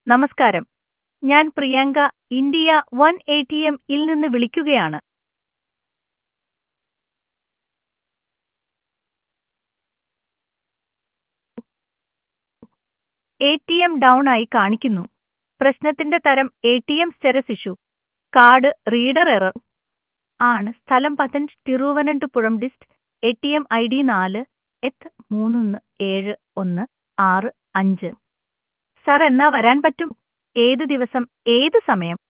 നമസ്കാരം ഞാൻ Priyanka India one A T M ഇൽ നിന്ന് വിളിക്കുകയാണ് എ ടി എം ഡൗൺ ആയി കാണിക്കുന്നു പ്രശ്നത്തിന്റെ തരം A T M status issue card reader error ആണ് സ്ഥലം പതഞ്ച് Thiruvananthapuram dist A T M I D നാല് എത്ത് മൂന്ന് ഏഴ് ഒന്ന് ആറ് അഞ്ച് സാർ എന്നാ വരാൻ പറ്റും ഏത് ദിവസം ഏത് സമയം